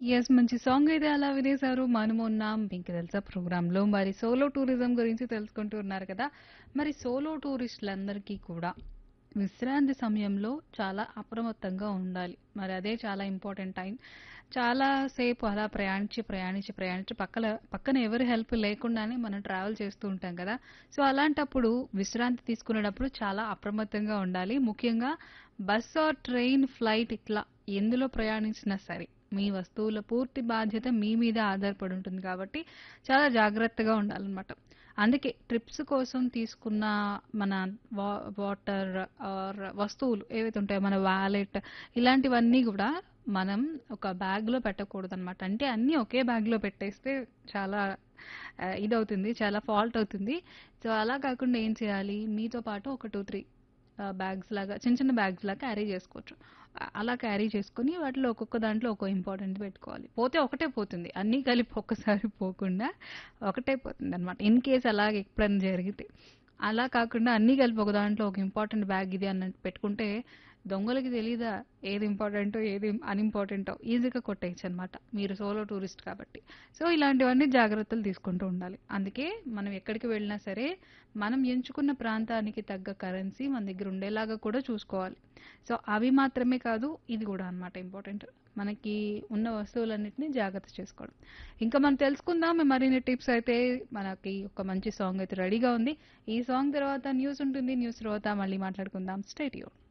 Yes. మంచి song అయితే అలా వినేశారు. మనమున్నాం మీకు తెలుసా ప్రోగ్రామ్‌లో. మరి సోలో టూరిజం గురించి తెలుసుకుంటూ ఉన్నారు కదా! మరి సోలో టూరిస్టులందరికీ కూడా విశ్రాంతి సమయంలో చాలా అప్రమత్తంగా ఉండాలి. మరి అదే చాలా ఇంపార్టెంట్ టైం. చాలా సేపు అలా ప్రయాణించి, ప్రయాణించి, ప్రయాణించి పక్కల పక్కన ఎవరి హెల్ప్ లేకుండానే మనం ట్రావెల్ చేస్తూ ఉంటాం కదా! సో, అలాంటప్పుడు విశ్రాంతి తీసుకునేటప్పుడు చాలా అప్రమత్తంగా ఉండాలి. ముఖ్యంగా బస్ ఆర్ ట్రైన్, ఫ్లైట్ ఇట్లా ఎందులో ప్రయాణించినా సరే మీ వస్తువుల పూర్తి బాధ్యత మీ మీదే ఆధారపడి ఉంటుంది కాబట్టి చాలా జాగ్రత్తగా ఉండాలనమాట. అందుకే ట్రిప్స్ కోసం తీసుకున్న మన వా వాటర్ ఆర్ వస్తువులు ఏవైతే ఉంటాయో మన వాలెట్ ఇలాంటివన్నీ గూడా మనం ఒక బ్యాగ్‌లో పెట్టకూడదనమాట. అంటే అన్నీ ఒకే బ్యాగ్‌లో పెట్టేస్తే చాలా ఆహ్, ఇదవుతుంది. చాలా ఫాల్ట్ అవుతుంది. సో, అలా కాకుండా ఏం చేయాలి మీతో పాటు ఒక 2, 3 ఆహ్, బ్యాగ్స్ లాగా చిన్న చిన్న బ్యాగ్స్ లాగా క్యారీ చేసుకోవచ్చు. అ అలా క్యారీ చేసుకొని వాటిలో ఒక్కొక్క దాంట్లో ఒక్కో ఇంపార్టెంట్ పెట్టుకోవాలి. పోతే ఒకటే పోతుంది. అన్నీ కలిపి ఒక్కసారి పోకుండా ఒకటే పోతుందనమాట. ఇన్ కేస్ అలాగ ఎప్పుడైనా జరిగితే. అలా కాకుండా అన్నీ కలిపి ఒక దాంట్లో ఒక ఇంపార్టెంట్ బ్యాగ్ ఇది అన్నట్టు పెట్టుకుంటే దొంగలకి తెలీదా ఏది ఇంపార్టెంటో, ఏది అన్‌ఇంపార్టెంటో ఈజీగా కొట్టేయొచ్చనమాట. మీరు సోలో టూరిస్ట్ కాబట్టి. సో, ఇలాంటివన్నీ జాగ్రత్తలు తీసుకుంటూ ఉండాలి. అందుకే మనం ఎక్కడికి వెళ్ళినా సరే మనం ఎంచుకున్న ప్రాంతానికి తగ్గ కరెన్సీ మన దగ్గర ఉండేలాగా కూడా చూసుకోవాలి. సో, అవి మాత్రమే కాదు ఇది గూడా అనమాట ఇంపార్టెంట్. మనకి ఉన్న వస్తువులన్నిటిని జాగ్రత్త చేసుకోవడం. ఇంకా మనం తెలుసుకుందాం మరిన్ని టిప్స్ అయితే మనకి ఒక మంచి సాంగ్ అయితే రెడీగా ఉంది. ఈ సాంగ్ తర్వాత న్యూస్ ఉంటుంది. న్యూస్ తర్వాత మళ్ళీ మాట్లాడుకుందాం. Stay tune.